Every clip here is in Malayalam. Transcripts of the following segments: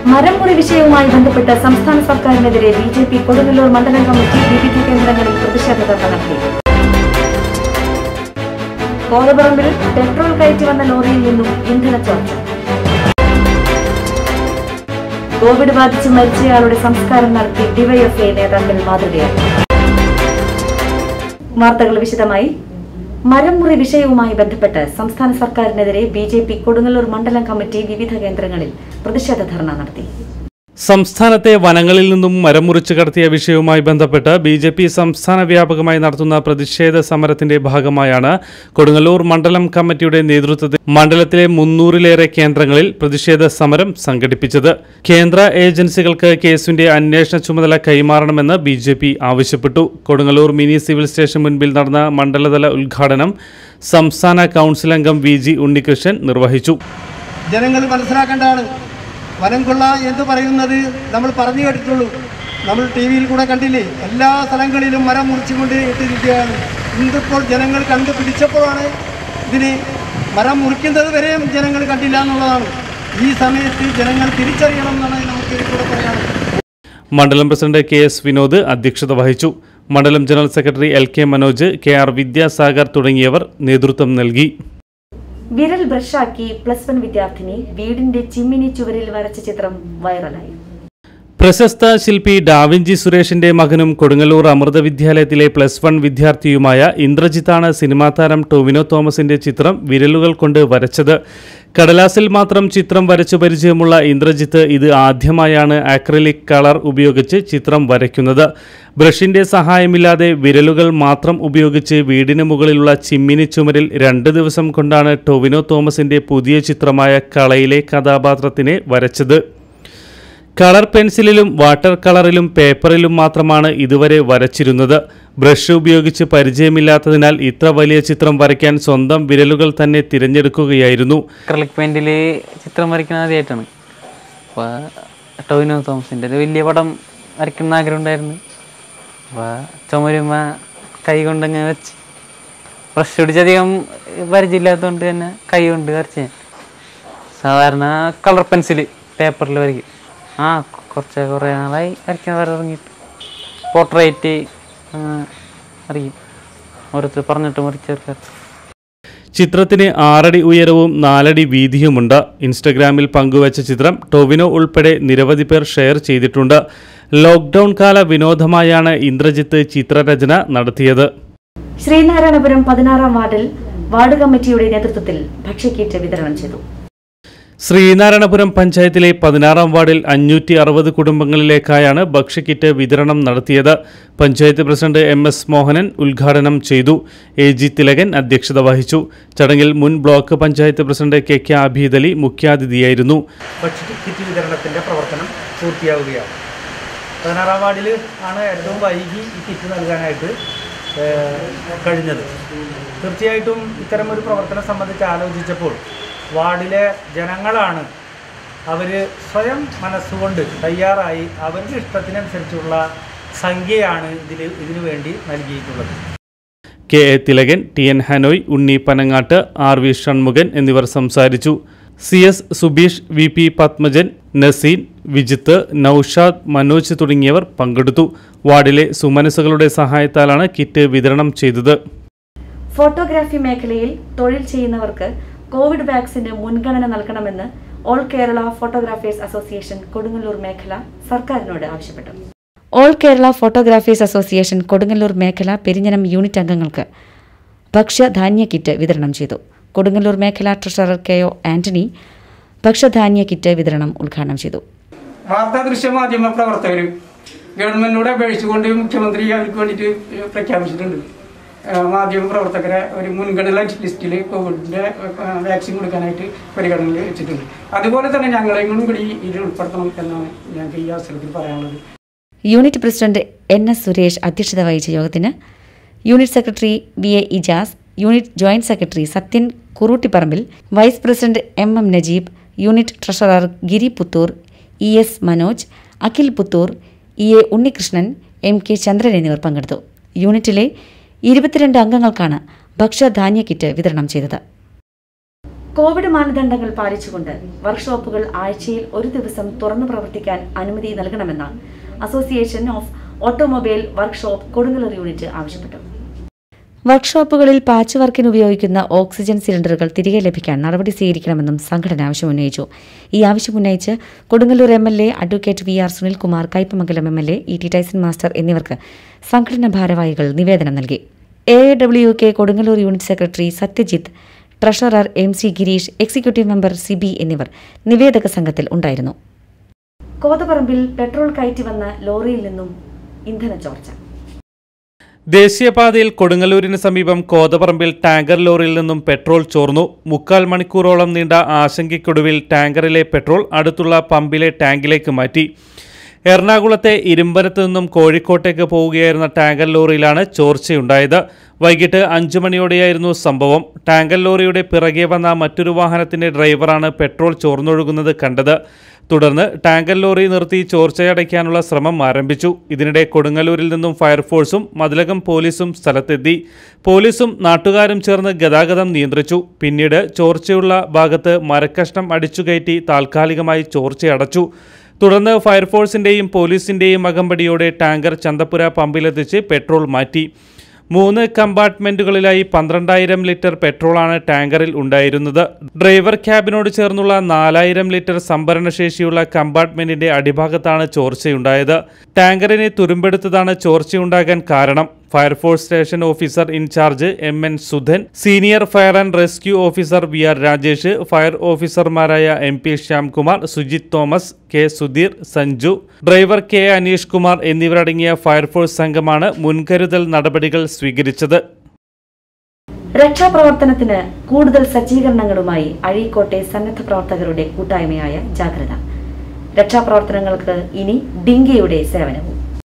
മരംമുറി വിഷയവുമായി ബന്ധപ്പെട്ട് സംസ്ഥാന സർക്കാരിനെതിരെ ബി ജെ പി കൊടുങ്ങല്ലൂർ മണ്ഡലം കമ്മിറ്റി വിവിധ കേന്ദ്രങ്ങളിൽ പ്രതിഷേധ ധർണ നടത്തി കോതപറമ്പിൽ പെട്രോൾ കയറ്റി വന്ന ലോറിയിൽ നിന്നും ഇന്ധന ചോർച്ച കോവിഡ് ബാധിച്ച് മരിച്ചയാളുടെ സംസ്കാരം നടത്തി ഡിവൈഎഫ്ഐ നേതാക്കൾ മാതൃകയായി വാർത്തകൾ വിശദമായി മരംമുറി വിഷയവുമായി ബന്ധപ്പെട്ട് സംസ്ഥാന സർക്കാരിനെതിരെ ബി ജെ പി കൊടുങ്ങല്ലൂർ മണ്ഡലം കമ്മിറ്റി വിവിധ കേന്ദ്രങ്ങളിൽ പ്രതിഷേധ ധർണ നടത്തി സംസ്ഥാനത്തെ വനങ്ങളിൽ നിന്നും മരം മുറിച്ചു കടത്തിയ വിഷയവുമായി ബന്ധപ്പെട്ട് ബി ജെ പി സംസ്ഥാന വ്യാപകമായി നടത്തുന്ന പ്രതിഷേധ സമരത്തിന്റെ ഭാഗമായാണ് കൊടുങ്ങല്ലൂർ മണ്ഡലം കമ്മിറ്റിയുടെ നേതൃത്വത്തിൽ മണ്ഡലത്തിലെ മുന്നൂറിലേറെ കേന്ദ്രങ്ങളിൽ പ്രതിഷേധ സമരം സംഘടിപ്പിച്ചത് കേന്ദ്ര ഏജൻസികൾക്ക് കേസിന്റെ അന്വേഷണ ചുമതല കൈമാറണമെന്ന് ബി ജെ പി ആവശ്യപ്പെട്ടു കൊടുങ്ങല്ലൂർ മിനി സിവിൽ സ്റ്റേഷൻ മുൻപിൽ നടന്ന മണ്ഡലതല ഉദ്ഘാടനം സംസ്ഥാന കൗൺസിൽ അംഗം വി ജി ഉണ്ണികൃഷ്ണൻ നിർവഹിച്ചു ജനങ്ങൾ മനസ്സിലാക്കേണ്ടതാണ് വനം കൊള്ള എന്ന് പറയുന്നത് നമ്മൾ പറഞ്ഞു കേട്ടിട്ടുള്ളൂ നമ്മൾ ടി വിയിൽ കൂടെ കണ്ടില്ലേ എല്ലാ സ്ഥലങ്ങളിലും മരം മുറിച്ചുകൊണ്ട് ഇട്ടിരിക്കുകയാണ് ഇന്നിപ്പോൾ ജനങ്ങൾ കണ്ടുപിടിച്ചപ്പോഴാണ് ഇതിന് മരം മുറിക്കുന്നത് വരെയും ജനങ്ങൾ കണ്ടില്ല എന്നുള്ളതാണ് ഈ സമയത്ത് ജനങ്ങൾ തിരിച്ചറിയണം എന്നാണ് നമുക്ക് ഇതിൽ കൂടെ പറയാനുള്ളത് മണ്ഡലം പ്രസിഡന്റ് കെ എസ് വിനോദ് അധ്യക്ഷത വഹിച്ചു മണ്ഡലം general secretary L K Manoj K R Vidyasagar തുടങ്ങിയവർ നേതൃത്വം നൽകി വിരൽ ബ്രഷാക്കി പ്ലസ് വൺ വിദ്യാർത്ഥിനി വീടിന്റെ ചിമ്മിനി ചുവരിൽ വരച്ച ചിത്രം വൈറലായി പ്രശസ്ത ശില്പി ഡാവിഞ്ചി സുരേഷിന്റെ മകനും കൊടുങ്ങല്ലൂർ അമൃത വിദ്യാലയത്തിലെ പ്ലസ് വൺ വിദ്യാർത്ഥിയുമായ ഇന്ദ്രജിത്താണ് സിനിമാ താരം ടൊവിനോ തോമസിന്റെ ചിത്രം വിരലുകൾ കൊണ്ട് വരച്ചത് കടലാസിൽ മാത്രം ചിത്രം വരച്ചു പരിചയമുള്ള ഇന്ദ്രജിത്ത് ഇത് ആദ്യമായാണ് ആക്രിലിക് കളർ ഉപയോഗിച്ച് ചിത്രം വരയ്ക്കുന്നത് ബ്രഷിന്റെ സഹായമില്ലാതെ വിരലുകൾ മാത്രം ഉപയോഗിച്ച് വീടിന് മുകളിലുള്ള ചിമ്മിനി ചുമരിൽ രണ്ട് ദിവസം കൊണ്ടാണ് ടൊവിനോ തോമസിന്റെ പുതിയ ചിത്രമായ കളയിലെ കഥാപാത്രത്തിനെ വരച്ചത് കളർ പെൻസിലിലും വാട്ടർ കളറിലും പേപ്പറിലും മാത്രമാണ് ഇതുവരെ വരച്ചിരുന്നത് ബ്രഷ് ഉപയോഗിച്ച് പരിചയമില്ലാത്തതിനാൽ ഇത്ര വലിയ ചിത്രം വരയ്ക്കാൻ സ്വന്തം വിരലുകൾ തന്നെ തിരഞ്ഞെടുക്കുകയായിരുന്നു അക്രലിക് പെയിൻറ്റിൽ ചിത്രം വരയ്ക്കുന്നത് ആദ്യമായിട്ടാണ് അപ്പോൾ ടോവിനോ തോമസിൻ്റെ ഒരു വലിയ പടം വരയ്ക്കണം ആഗ്രഹം ഉണ്ടായിരുന്നു അപ്പോൾ ചുമരുമ കൈ കൊണ്ടങ്ങനെ വെച്ച് ബ്രഷ് പിടിച്ചധികം പരിചയമില്ലാത്തതുകൊണ്ട് തന്നെ കൈ കൊണ്ട് വരച്ച് ഞാൻ സാധാരണ കളർ പെൻസിൽ പേപ്പറിൽ വരയ്ക്കും ആ കുറച്ച് കുറേ നാളായി വരയ്ക്കാൻ വര തുടങ്ങിയിട്ട് പോർട്രേറ്റ് വരയ്ക്കും ഓരോരുത്തർ പറഞ്ഞിട്ട് മുറിച്ചേർക്കാർ ചിത്രത്തിന് ആറടി ഉയരവും നാലടി വീതിയുമുണ്ട് ഇൻസ്റ്റഗ്രാമിൽ പങ്കുവച്ച ചിത്രം ടൊവിനോ ഉൾപ്പെടെ നിരവധി പേർ ഷെയർ ചെയ്തിട്ടുണ്ട് ലോക്ക്ഡൌൺ കാല വിനോദമായാണ് ഇന്ദ്രജിത്ത് ചിത്രരചന നടത്തിയത് ശ്രീനാരായണപുരം പതിനാറാം വാർഡിൽ വാർഡ് കമ്മിറ്റിയുടെ നേതൃത്വത്തിൽ ഭക്ഷ്യക്കീറ്റ് വിതരണം ചെയ്തു ശ്രീനാരായണപുരം പഞ്ചായത്തിലെ പതിനാറാം വാർഡിൽ അഞ്ഞൂറ്റി അറുപത് കുടുംബങ്ങളിലേക്കായാണ് ഭക്ഷ്യക്കിറ്റ് വിതരണം നടത്തിയത് panchayat president M S Mohanan ഉദ്ഘാടനം ചെയ്തു എ ജി തിലകൻ അധ്യക്ഷത വഹിച്ചു ചടങ്ങിൽ മുൻ block panchayat president K K Abeedali മുഖ്യാതിഥിയായിരുന്നു ഭക്ഷ്യ കിറ്റ് വിതരണത്തിൻ്റെ പ്രവർത്തനം പൂർത്തിയാവുകയാണ് പതിനാറാം വാർഡിൽ ആണ് ഏറ്റവും വൈകി ഈ കിറ്റ് നൽകാനായിട്ട് ഏഹ്, കഴിഞ്ഞത് തീർച്ചയായിട്ടും ഇത്തരമൊരു പ്രവർത്തനം സംബന്ധിച്ച് ആലോചിച്ചപ്പോൾ വാർഡിലെ ജനങ്ങളാണ് അവർ സ്വയം മനസ്സുകൊണ്ട് തയ്യാറായി അവരുടെ ഇഷ്ടത്തിനനുസരിച്ചുള്ള സംഖ്യയാണ് ഇതിൽ ഇതിനു വേണ്ടി നൽകിയിട്ടുള്ളത് K A Thilakan T N Hanoi Unni Panangattu R V Shanmukhan എന്നിവർ സംസാരിച്ചു C S Subeesh V P Padmajan Naseen Vijith Naushad Manoj തുടങ്ങിയവർ പങ്കെടുത്തു വാർഡിലെ സുമനസുകളുടെ സഹായത്താലാണ് കിറ്റ് വിതരണം ചെയ്തത് ഫോട്ടോഗ്രാഫി മേഖലയിൽ തൊഴിൽ ചെയ്യുന്നവർക്ക് കോവിഡ് വാക്സിന് മുൻഗണന നൽകണമെന്ന് all Kerala photographers association Kodungallur മേഖല സർക്കാരിനോട് ആവശ്യപ്പെട്ടു all Kerala photographers association Kodungallur മേഖല പെരിഞ്ഞനം യൂണിറ്റ് അംഗങ്ങൾക്ക് ഭക്ഷ്യധാന്യ കിറ്റ് വിതരണം ചെയ്തു കൊടുങ്ങല്ലൂർ മേഖല ട്രഷറർ കെ ഒ ആന്റണി ഭക്ഷ്യധാന്യ കിറ്റ് വിതരണം ഉദ്ഘാടനം ചെയ്തു വാർത്താ ദൃശ്യമാധ്യമ പ്രവർത്തകർ ഗവൺമെന്റിനോട് അപേക്ഷിച്ചുകൊണ്ട് മുഖ്യമന്ത്രി അവർക്ക് വേണ്ടിയിട്ട് പ്രഖ്യാപിച്ചിട്ടുണ്ട് ആ, മാധ്യമ പ്രവർത്തകരെ ഒരു മുൻഗണന ലിസ്റ്റിൽ കോവിഡിന്റെ ആ, വാക്സിൻ കൊടുക്കാനായിട്ട് പരിഗണനയിൽ വെച്ചിട്ടുണ്ട് അതുപോലെ തന്നെ ഞങ്ങളെയും കൂടി ഇതിൽ ഉൾപ്പെടുത്തണം എന്നാണ് ഞങ്ങൾക്ക് ഈ അവസരത്തിൽ പറയാനുള്ളത് unit president N S Suresh അധ്യക്ഷത വഹിച്ച യോഗത്തിന് unit secretary V A Ijas unit joint secretary Sathyan Kuruttiparambil vice president M M Najeeb unit treasurer Giri Puthur E S Manoj Akhil Puthur E A Unnikrishnan M K Chandran എന്നിവർ പങ്കെടുത്തു യൂണിറ്റിലെ ഇരുപത്തിരണ്ട് അംഗങ്ങൾക്കാണ് ഭക്ഷ്യധാന്യ കിറ്റ് വിതരണം ചെയ്തത് കോവിഡ് മാനദണ്ഡങ്ങൾ പാലിച്ചുകൊണ്ട് വർക്ക്ഷോപ്പുകൾ ആഴ്ചയിൽ ഒരു ദിവസം തുറന്നു പ്രവർത്തിക്കാൻ അനുമതി നൽകണമെന്ന് association of automobile workshop Kodungallur unit ആവശ്യപ്പെട്ടു വർക്ക്ഷോപ്പുകളിൽ പാച്ച് വർക്കിന് ഉപയോഗിക്കുന്ന ഓക്സിജൻ സിലിണ്ടറുകൾ തിരികെ ലഭിക്കാൻ നടപടി സ്വീകരിക്കണമെന്നും സംഘടന ആവശ്യമുന്നയിച്ചു ഈ ആവശ്യമുന്നയിച്ച് Kodungallur M L A advocate V R Sunilkumar Kaipamangalam M L A E T Tyson master എന്നിവർക്ക് സംഘടനാ ഭാരവാഹികൾ നിവേദനം നൽകി A W K Kodungallur unit secretary Sathyajith treasurer M C Gireesh executive member Sibi എന്നിവർ നിവേദക സംഘത്തിൽ ഉണ്ടായിരുന്നു കോതപറമ്പിൽ പെട്രോൾ കയറ്റി വന്ന ലോറിയിൽ നിന്നും ഇന്ധന ചോർച്ച ദേശീയപാതയിൽ കൊടുങ്ങല്ലൂരിന് സമീപം കോതപറമ്പിൽ ടാങ്കർ ലോറിയിൽ നിന്നും പെട്രോൾ ചോർന്നു മുക്കാൽ മണിക്കൂറോളം നീണ്ട ആശങ്കയ്ക്കൊടുവിൽ ടാങ്കറിലെ പെട്രോൾ അടുത്തുള്ള പമ്പിലെ ടാങ്കിലേക്ക് മാറ്റി എറണാകുളത്തെ ഇരുമ്പനത്ത് നിന്നും കോഴിക്കോട്ടേക്ക് പോവുകയായിരുന്ന ടാങ്കർ ലോറിയിലാണ് ചോർച്ചയുണ്ടായത് വൈകിട്ട് അഞ്ചു മണിയോടെയായിരുന്നു സംഭവം ടാങ്കർ ലോറിയുടെ പിറകെ വന്ന മറ്റൊരു വാഹനത്തിന്റെ ഡ്രൈവറാണ് പെട്രോൾ ചോർന്നൊഴുകുന്നത് കണ്ടത് തുടർന്ന് ടാങ്കർ ലോറി നിർത്തി ചോർച്ചയടയ്ക്കാനുള്ള ശ്രമം ആരംഭിച്ചു ഇതിനിടെ കൊടുങ്ങല്ലൂരിൽ നിന്നും ഫയർഫോഴ്സും മതിലകം പോലീസും സ്ഥലത്തെത്തി പോലീസും നാട്ടുകാരും ചേർന്ന് ഗതാഗതം നിയന്ത്രിച്ചു പിന്നീട് ചോർച്ചയുള്ള ഭാഗത്ത് മരക്കഷ്ണം അടിച്ചുകയറ്റി താൽക്കാലികമായി ചോർച്ചയടച്ചു തുടർന്ന് ഫയർഫോഴ്സിന്റെയും പോലീസിന്റെയും അകമ്പടിയോടെ ടാങ്കർ ചന്തപ്പുര പമ്പിലെത്തിച്ച് പെട്രോൾ മാറ്റി മൂന്ന് കമ്പാർട്ട്മെന്റുകളിലായി പന്ത്രണ്ടായിരം ലിറ്റർ പെട്രോളാണ് ടാങ്കറിൽ ഉണ്ടായിരുന്നത് ഡ്രൈവർ ക്യാബിനോട് ചേർന്നുള്ള നാലായിരം ലിറ്റർ സംഭരണശേഷിയുള്ള കമ്പാർട്ട്മെന്റിന്റെ അടിഭാഗത്താണ് ചോർച്ചയുണ്ടായത് ടാങ്കറിനെ തുരുമ്പെടുത്തതാണ് ചോർച്ചയുണ്ടാകാൻ കാരണം fire force station officer in charge M N Sudhan senior fire and rescue officer V R Rajesh fire ഓഫീസർമാരായ M P Shyamkumar Sujith Thomas K Sudheer Sanju driver K Aneesh Kumar എന്നിവരടങ്ങിയ ഫയർഫോഴ്സ് സംഘമാണ് മുൻകരുതൽ നടപടികൾ സ്വീകരിച്ചത് രക്ഷാപ്രവർത്തനത്തിന് കൂടുതൽ സജ്ജീകരണങ്ങളുമായി അഴീക്കോട്ടെ സന്നദ്ധ പ്രവർത്തകരുടെ കൂട്ടായ്മയായ ജാഗ്രത രക്ഷാപ്രവർത്തനങ്ങൾക്ക് ഇനി ഡിങ്കിയുടെ സേവനവും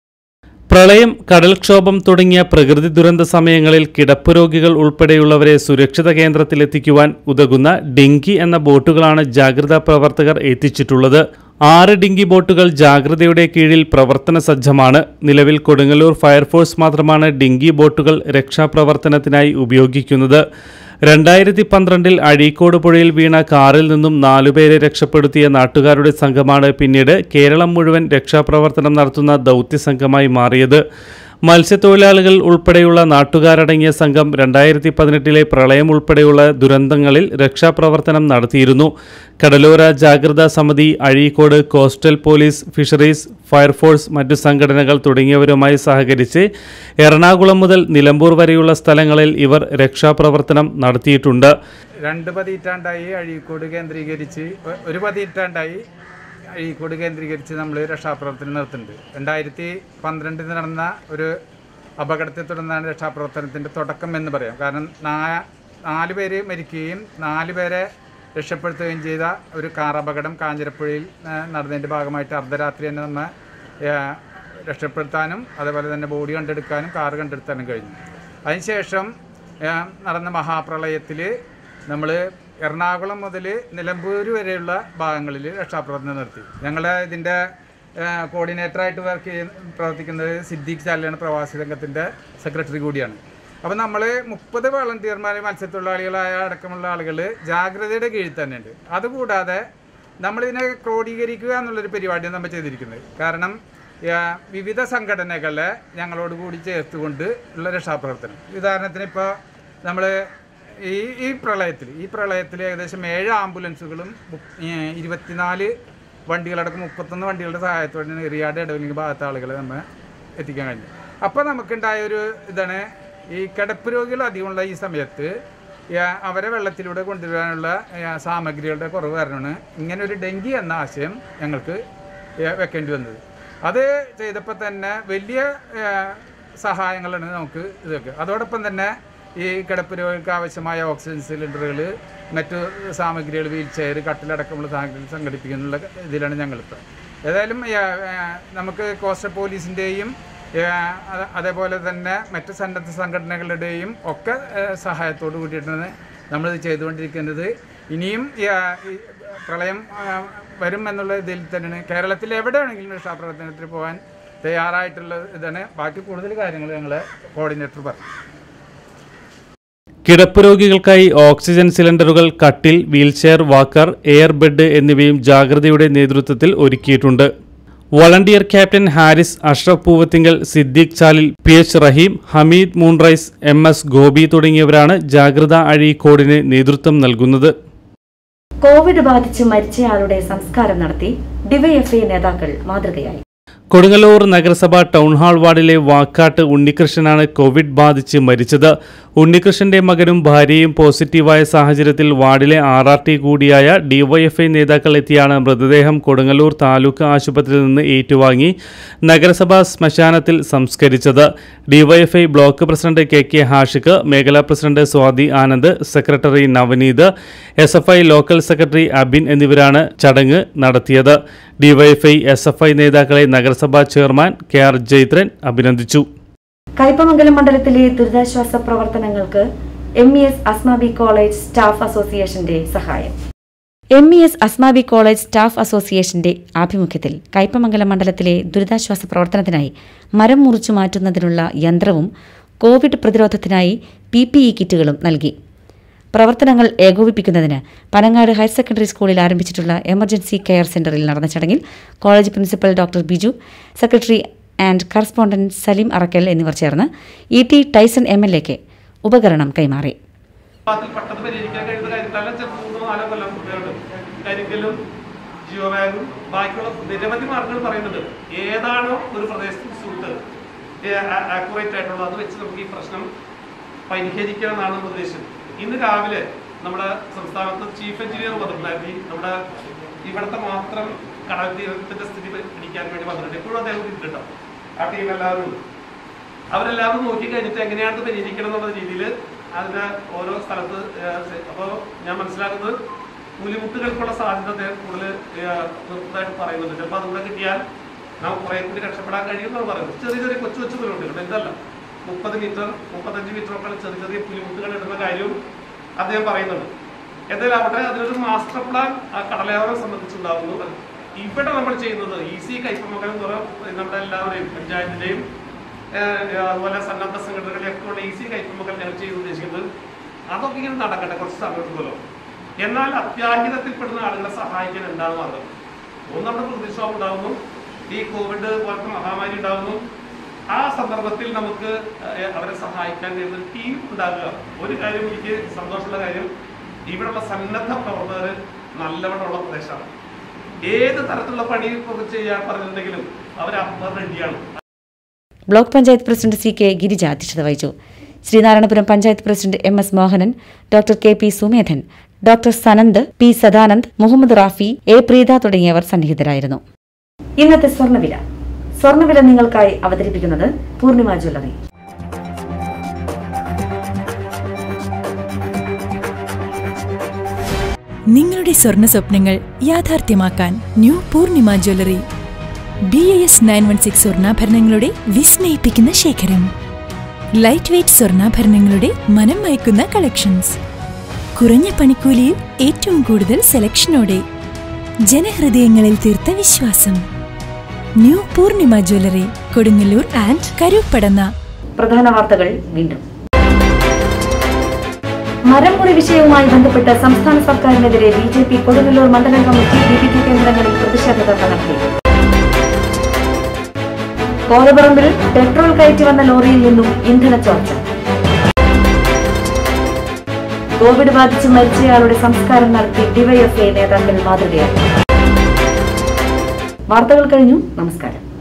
പ്രളയം കടൽക്ഷോഭം തുടങ്ങിയ പ്രകൃതി ദുരന്ത സമയങ്ങളിൽ കിടപ്പ് രോഗികൾ ഉൾപ്പെടെയുള്ളവരെ സുരക്ഷിത കേന്ദ്രത്തിലെത്തിക്കുവാൻ ഉതകുന്ന ഡിങ്കി എന്ന ബോട്ടുകളാണ് ജാഗ്രതാ പ്രവർത്തകർ എത്തിച്ചിട്ടുള്ളത് ആറ് ഡിങ്കി ബോട്ടുകൾ ജാഗ്രതയുടെ കീഴിൽ പ്രവർത്തന സജ്ജമാണ് നിലവിൽ കൊടുങ്ങല്ലൂർ ഫയർഫോഴ്സ് മാത്രമാണ് ഡിങ്കി ബോട്ടുകൾ രക്ഷാപ്രവർത്തനത്തിനായി ഉപയോഗിക്കുന്നത് രണ്ടായിരത്തി പന്ത്രണ്ടിൽ അഴീക്കോട് പുഴയിൽ വീണ കാറിൽ നിന്നും നാലുപേരെ രക്ഷപ്പെടുത്തിയ നാട്ടുകാരുടെ സംഘമാണ് പിന്നീട് കേരളം മുഴുവൻ രക്ഷാപ്രവർത്തനം നടത്തുന്ന ദൗത്യ സംഘമായി മാറിയത് മത്സ്യത്തൊഴിലാളികൾ ഉൾപ്പെടെയുള്ള നാട്ടുകാരടങ്ങിയ സംഘം രണ്ടായിരത്തി പതിനെട്ടിലെ പ്രളയം ഉൾപ്പെടെയുള്ള ദുരന്തങ്ങളിൽ രക്ഷാപ്രവർത്തനം നടത്തിയിരുന്നു കടലോര ജാഗ്രതാ സമിതി Azhikode coastal police fisheries fire force മറ്റു സംഘടനകൾ തുടങ്ങിയവരുമായി സഹകരിച്ച് എറണാകുളം മുതൽ നിലമ്പൂർ വരെയുള്ള സ്ഥലങ്ങളിൽ ഇവർ രക്ഷാപ്രവർത്തനം നടത്തിയിട്ടുണ്ട് രണ്ട് പതിറ്റാണ്ടായി അഴീക്കോട് കേന്ദ്രീകരിച്ച് ഒ- ഒരു പതിറ്റാണ്ടായി അഴീക്കോട് കേന്ദ്രീകരിച്ച് നമ്മൾ രക്ഷാപ്രവർത്തനം നടത്തുന്നുണ്ട് രണ്ടായിരത്തി പന്ത്രണ്ടിൽ നടന്ന ഒരു അപകടത്തെ തുടർന്നാണ് രക്ഷാപ്രവർത്തനത്തിൻ്റെ തുടക്കം എന്ന് പറയാം കാരണം നാ നാല് പേര് മരിക്കുകയും നാല് പേരെ രക്ഷപ്പെടുത്തുകയും ചെയ്ത ഒരു കാർ അപകടം കാഞ്ഞിരപ്പുഴയിൽ ആ, നടന്നതിൻ്റെ ഭാഗമായിട്ട് അർദ്ധരാത്രി തന്നെ നമ്മൾ ആ, രക്ഷപ്പെടുത്താനും അതേപോലെ തന്നെ ബോഡി കണ്ടെടുക്കാനും കാർ കണ്ടെടുക്കാനും കഴിഞ്ഞു അതിനുശേഷം ആ, നടന്ന മഹാപ്രളയത്തിൽ നമ്മൾ എറണാകുളം മുതൽ നിലമ്പൂർ വരെയുള്ള ഭാഗങ്ങളിൽ രക്ഷാപ്രവർത്തനം നടത്തി ഞങ്ങൾ ഇതിൻ്റെ കോർഡിനേറ്ററായിട്ട് വർക്ക് ചെയ്യുന്ന പ്രവർത്തിക്കുന്നത് സിദ്ദീഖ് ചാലിയാണ് പ്രവാസി സംഘത്തിൻ്റെ സെക്രട്ടറി കൂടിയാണ് അപ്പോൾ നമ്മൾ മുപ്പത് വളണ്ടിയർമാർ മത്സ്യത്തൊഴിലാളികളായ അടക്കമുള്ള ആളുകൾ ജാഗ്രതയുടെ കീഴിൽ തന്നെയുണ്ട് അതുകൂടാതെ നമ്മളിതിനെ ക്രോഡീകരിക്കുക എന്നുള്ളൊരു പരിപാടിയാണ് നമ്മൾ ചെയ്തിരിക്കുന്നത് കാരണം ആ, വിവിധ സംഘടനകളെ ഞങ്ങളോട് കൂടി ചേർത്തുകൊണ്ട് ഉള്ള രക്ഷാപ്രവർത്തനം ഉദാഹരണത്തിന് ഇപ്പോൾ നമ്മൾ ഈ ഈ പ്രളയത്തിൽ ഈ പ്രളയത്തിൽ ഏകദേശം ഏഴ് ആംബുലൻസുകളും മു- ഏ, ഇരുപത്തിനാല് വണ്ടികളടക്കം മുപ്പത്തൊന്ന് വണ്ടികളുടെ സഹായത്തോടെ എറിയാട് ഇടവലിംഗ് ഭാഗത്തെ ആളുകളെ നമ്മൾ എത്തിക്കാൻ കഴിഞ്ഞു അപ്പോൾ നമുക്കുണ്ടായ ഒരു ഇതാണ് ഈ കിടപ്പ് രോഗികൾ അധികമുള്ള ഈ സമയത്ത് ആ, അവരെ വെള്ളത്തിലൂടെ കൊണ്ടുവരാനുള്ള ആ, സാമഗ്രികളുടെ കുറവ് കാരണമാണ് ഇങ്ങനെ ഒരു ഡെങ്കി എന്ന ആശയം ഞങ്ങൾക്ക് ആ, വെക്കേണ്ടി വന്നത് അത് ചെയ്തപ്പോൾ തന്നെ വലിയ ആ, സഹായങ്ങളാണ് നമുക്ക് ഇതൊക്കെ അതോടൊപ്പം തന്നെ ഈ കിടപ്പ് രോഗികൾക്ക് ആവശ്യമായ ഓക്സിജൻ സിലിണ്ടറുകൾ മറ്റു സാമഗ്രികൾ വീൽ ചെയർ കട്ടിലടക്കമുള്ള സാമഗ്രികൾ സംഘടിപ്പിക്കാനുള്ള ഇതിലാണ് ഞങ്ങളിപ്പോൾ ഏതായാലും ആ, ആ, നമുക്ക് കോസ്റ്റൽ പോലീസിൻ്റെയും അതേപോലെ തന്നെ മറ്റ് സന്നദ്ധ സംഘടനകളുടെയും ഒക്കെ ആ, സഹായത്തോട് കൂടിയിട്ടാണ് നമ്മളിത് ചെയ്തുകൊണ്ടിരിക്കുന്നത് ഇനിയും ഈ, ആ, ഈ പ്രളയം ആ, വരും എന്നുള്ള ഇതിൽ തന്നെയാണ് കേരളത്തിൽ എവിടെയാണെങ്കിലും രക്ഷാപ്രവർത്തനത്തിന് പോകാൻ തയ്യാറായിട്ടുള്ള ഇതാണ് ബാക്കി കൂടുതൽ കാര്യങ്ങൾ ഞങ്ങൾ കോർഡിനേറ്റർ പറഞ്ഞു കിടപ്പ് രോഗികൾക്കായി ഓക്സിജൻ സിലിണ്ടറുകൾ കട്ടിൽ വീൽചെയർ വാക്കർ എയർ ബെഡ് എന്നിവയും ജാഗ്രതയുടെ നേതൃത്വത്തിൽ ഒരുക്കിയിട്ടുണ്ട് volunteer captain Haris Ashraf Poovathinkal Siddique Chalil P H Raheem Hameed moonrise M S Gopi തുടങ്ങിയവരാണ് ജാഗ്രതാ അഴീക്കോടിന് നേതൃത്വം നൽകുന്നത് കോവിഡ് ബാധിച്ച് മരിച്ചയാളുടെ സംസ്കാരം നടത്തി ഡിവൈഎഫ്ഐ നേതാക്കൾ മാതൃകയായി കൊടുങ്ങല്ലൂർ നഗരസഭ ടൗൺ ഹാൾ വാർഡിലെ വാക്കാട്ട് ഉണ്ണികൃഷ്ണനാണ് കോവിഡ് ബാധിച്ച് മരിച്ചത് ഉണ്ണികൃഷ്ണന്റെ മകനും ഭാര്യയും പോസിറ്റീവായ സാഹചര്യത്തിൽ വാർഡിലെ ആർ ആർ ടി കൂടിയായ ഡിവൈഎഫ്ഐ നേതാക്കൾ എത്തിയാണ് മൃതദേഹം കൊടുങ്ങല്ലൂർ താലൂക്ക് ആശുപത്രിയിൽ നിന്ന് ഏറ്റുവാങ്ങി നഗരസഭാ ശ്മശാനത്തിൽ സംസ്കരിച്ചത് DYFI block president K K Hashiq മേഖലാ president Swathi Anand secretary Navaneeth S F I local secretary Abin എന്നിവരാണ് ചടങ്ങ് നടത്തിയത് ഡിവൈഎഫ്ഐ എസ് എഫ് ഐ നേതാക്കളെ നഗരസഭാ ചെയർമാൻ കെ ആർ ജൈത്രൻ അഭിനന്ദിച്ചു കയ്പമംഗലം മണ്ഡലത്തിലെ ദുരിതാശ്വാസ പ്രവർത്തനങ്ങൾക്ക് M E S Asmabi college staff അസോസിയേഷന്റെ സഹായം M E S Asmabi college staff അസോസിയേഷന്റെ ആഭിമുഖ്യത്തിൽ കയ്പമംഗലം മണ്ഡലത്തിലെ ദുരിതാശ്വാസ പ്രവർത്തനത്തിനായി മരം മുറിച്ചു മാറ്റുന്നതിനുള്ള യന്ത്രവും കോവിഡ് പ്രതിരോധത്തിനായി പി പി ഇ കിറ്റുകളും നൽകി പ്രവർത്തനങ്ങൾ ഏകോപിപ്പിക്കുന്നതിന് പനങ്ങാട് ഹയർ സെക്കൻഡറി സ്കൂളിൽ ആരംഭിച്ചിട്ടുള്ള എമർജൻസി കെയർ സെന്ററിൽ നടന്ന ചടങ്ങിൽ college principal doctor Biju secretary and correspondent Saleem Arakkal എന്നിവർ ചേർന്ന് E T Tyson M L എക്ക് ഉപകരണം കൈമാറി അതിൽ പെട്ടെന്ന് പരിഹരിക്കാൻ കഴിയുന്ന കാര്യത്തിലല്ല ചിലപ്പോൾ മൂന്നോ നാലോ കൊല്ലം കുട്ടികളുണ്ട് കരിക്കലും ജിയോ ബാഗും ബാക്കിയുള്ള നിരവധി മാർഗങ്ങൾ പറയുന്നുണ്ട് ഏതാണോ ഒരു പ്രദേശത്തിന് സൂട്ട് ആക്യുറേറ്റ് ആയിട്ടുള്ളത് അത് വെച്ച് നമുക്ക് ഈ പ്രശ്നം പരിഹരിക്കണം എന്നാണ് നമ്മുടെ ഉദ്ദേശം ഇന്ന് രാവിലെ നമ്മുടെ സംസ്ഥാനത്ത് ചീഫ് എഞ്ചിനീയർ വന്നിട്ടുണ്ടായിരുന്നു ഈ നമ്മുടെ ഇവിടുത്തെ മാത്രം കടൽ തീരത്തിന്റെ സ്ഥിതി പിടിക്കാൻ വേണ്ടി വന്നിട്ടുണ്ട് ഇപ്പോഴും അദ്ദേഹം ഇട്ടിട്ടോ ആ ടീം എല്ലാവരും ഉണ്ട് അവരെല്ലാവരും നോക്കി കഴിഞ്ഞിട്ട് എങ്ങനെയാണ് ഇത് പരിഹരിക്കണം എന്നുള്ള രീതിയിൽ അതിന് ഓരോ സ്ഥലത്ത് അപ്പോൾ ഞാൻ മനസ്സിലാക്കുന്നത് പുലിമുട്ടുകൾക്കുള്ള സാധ്യത അദ്ദേഹം കൂടുതൽ നിർത്തതായിട്ട് പറയുന്നുണ്ട് ചിലപ്പോൾ അതുകൂടെ കിട്ടിയാൽ നമുക്ക് കുറെ കൂടി രക്ഷപ്പെടാൻ കഴിയുമെന്നാണ് പറയുന്നത് ചെറിയ ചെറിയ കൊച്ചു കൊച്ചു പുലിമുട്ടുകൾ എന്തല്ല മുപ്പത് മീറ്റർ മുപ്പത്തഞ്ച് മീറ്റർ ഒക്കെ ചെറിയ ചെറിയ പുലിമുട്ടുകൾ ഇടുന്ന കാര്യവും അദ്ദേഹം പറയുന്നുണ്ട് എന്തായാലും അവിടെ അതിനൊരു മാസ്റ്റർ പ്ലാൻ ആ കടലോരം സംബന്ധിച്ചുണ്ടാകുന്നു ഇവിടെ നമ്മൾ ചെയ്യുന്നത് ഈസി കൈപ്പമംഗലം എന്ന് പറയുന്ന നമ്മുടെ എല്ലാവരെയും പഞ്ചായത്തിന്റെയും ഏഹ് അതുപോലെ സന്നദ്ധ സംഘടനകളെയൊക്കെ ഉള്ള ഈസി കൈപ്പമക്കൾ ഞങ്ങൾ ചെയ്ത് ഉദ്ദേശിക്കുന്നത് അതൊക്കെ ഇങ്ങനെ നടക്കട്ടെ കുറച്ച് സമയം എടുക്കുമല്ലോ എന്നാൽ അത്യാഹിതത്തിൽപ്പെടുന്ന ആളുകളെ സഹായിക്കാൻ എന്താണ് മാർഗം ഒന്ന് നമ്മുടെ പ്രതിക്ഷോഭം ഉണ്ടാകുന്നു ഈ കോവിഡ് പോലത്തെ മഹാമാരി ഉണ്ടാകുന്നു ആ സന്ദർഭത്തിൽ നമുക്ക് ഏഹ് അവരെ സഹായിക്കാൻ കഴിയുന്ന ഒരു ടീം ഉണ്ടാകുക ഒരു കാര്യം എനിക്ക് സന്തോഷമുള്ള കാര്യം ഇവിടെയുള്ള സന്നദ്ധ പ്രവർത്തകർ നല്ലവണ്ണമുള്ള പ്രദേശമാണ് ഏത് തരത്തിലുള്ള പണി ചെയ്യാൻ പറഞ്ഞിട്ടുണ്ടെങ്കിലും അവർ അവർ റെഡിയാണ് block panchayat president C K Girija അധ്യക്ഷത വഹിച്ചു Sreenarayanapuram panchayat president M S Mohanan doctor K P Sumedhan doctor Sanand P Sadanand Muhammad Rafi A Preetha തുടങ്ങിയവർ സന്നിഹിതരായിരുന്നു ഇന്നത്തെ സ്വർണ്ണവില സ്വർണ്ണവില നിങ്ങൾക്കായി അവതരിപ്പിക്കുന്നത് പൂർണിമ ജ്വല്ലറി നിങ്ങളുടെ സ്വർണ്ണ സ്വപ്നങ്ങൾ യാഥാർത്ഥ്യമാക്കാൻ new Poornima jewellery B A S nine one six സ്വർണ്ണാഭരണങ്ങളുടെ വിസ്മയിപ്പിക്കുന്ന ശേഖരം ലൈറ്റ് വെയ്റ്റ് സ്വർണ്ണാഭരണങ്ങളുടെ മനം മയക്കുന്ന കളക്ഷൻസ് കുറഞ്ഞ പണിക്കൂലിയിൽ ഏറ്റവും കൂടുതൽ സെലക്ഷനോടെ ജനഹൃദയങ്ങളിൽ തീർത്ത വിശ്വാസം new Poornima jewellery Kodungallur and Karuppadanna പ്രധാന വാർത്തകൾ വീണ്ടും മരംമുറി വിഷയവുമായി ബന്ധപ്പെട്ട് സംസ്ഥാന സർക്കാരിനെതിരെ ബി ജെ പി കൊടുങ്ങല്ലൂർ മണ്ഡലം കമ്മിറ്റി വിവിധ കേന്ദ്രങ്ങളിൽ പ്രതിഷേധ ധർണ നടത്തി കോതപറമ്പിൽ പെട്രോൾ കയറ്റി വന്ന ലോറിയിൽ നിന്നും ഇന്ധന ചോർച്ച കോവിഡ് ബാധിച്ച് മരിച്ചയാളുടെ സംസ്കാരം നടത്തി ഡിവൈഎഫ്ഐ നേതാക്കൾ മാതൃകയായി വാർത്തകൾ കഴിഞ്ഞു നമസ്കാരം